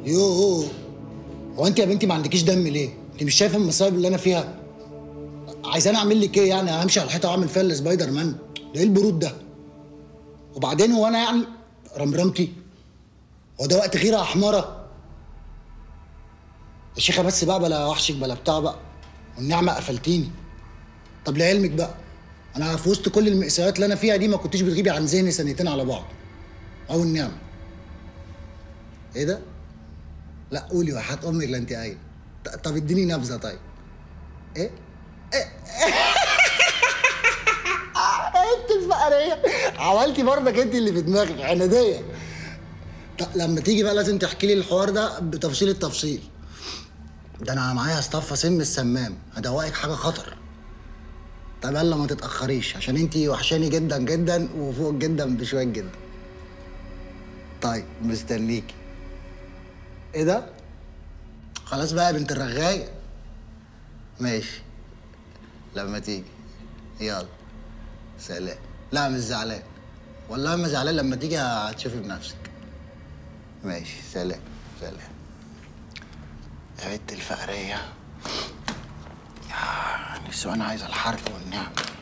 يوه هو انت يا بنتي ما عندكيش دم ليه؟ انت مش شايفه المصايب اللي انا فيها؟ عايزاني اعمل لك ايه يعني همشي على الحيطه واعمل فيها السبايدر مان؟ ده ايه البرود ده؟ وبعدين هو انا يعني رمرمتي؟ هو ده وقت غيره يا حماره؟ يا شيخه بس بقى بلا وحشك بلا بتاع بقى والنعمه قفلتيني طب لعلمك بقى انا في وسط كل المأساوات اللي انا فيها دي ما كنتيش بتغيبي عن ذهني سنتين على بعض او النعمه ايه ده؟ لا قولي وحياة امك لا انت قايله ط- طب اديني نبذه طيب ايه؟ إيه؟ انت الفقريه عملتي برضك انت اللي في دماغك عناديه ط- لما تيجي بقى لازم تحكي لي الحوار ده بتفصيل التفصيل ده انا معايا اصطفى سم السمام هدوقك حاجه خطر طب يلا ما تتاخريش عشان انت وحشاني جدا جدا وفوق جدا بشويه جدا طيب مستنيكي ايه ده خلاص بقى يا بنت الرغاية ماشي لما تيجي يلا سلام لا مش زعلان والله ما زعلان لما تيجي هتشوفي بنفسك ماشي سلام سلام يا بنت الفقرية يا نفسي وانا عايز الحرب والنعم